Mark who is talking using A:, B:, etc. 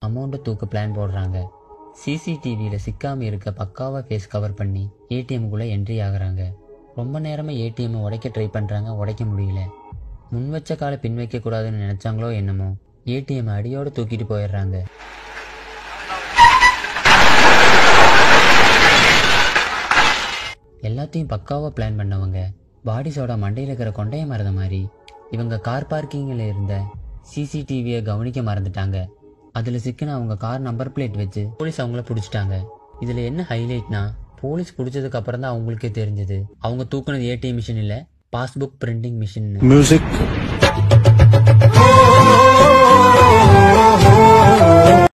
A: அமௌண்ட்டை தூக்க பிளான் போடுறாங்க சிசிடிவியில் சிக்காம இருக்க பக்காவாக ஃபேஸ் கவர் பண்ணி ஏடிஎம்குள்ளே என்ட்ரி ஆகுறாங்க ரொம்ப நேரமாக ஏடிஎம்மை உடைக்க ட்ரை பண்ணுறாங்க உடைக்க முடியல முன் வச்ச காலை பின் வைக்கக்கூடாதுன்னு நினச்சாங்களோ என்னமோ ஏடிஎம் அடியோடு தூக்கிட்டு போயிடுறாங்க எல்லாத்தையும் பக்காவாக பிளான் பண்ணவங்க பாடிஸோட மண்டையில் இருக்கிற கொண்டைய மறந்த மாதிரி இவங்க கார் பார்க்கிங்கில் இருந்த சிசிடிவியை கவனிக்க மறந்துட்டாங்க அதில் சிக்கின அவங்க கார் நம்பர் பிளேட் வச்சு போலீஸ் அவங்கள பிடிச்சிட்டாங்க இதில் என்ன ஹைலைட்னா போலீஸ் பிடிச்சதுக்கு அப்புறம் தான் அவங்களுக்கே தெரிஞ்சது அவங்க தூக்குனது ஏடிஎம் மிஷின் இல்லை பாஸ்புக் பிரிண்டிங் மிஷின்
B: Music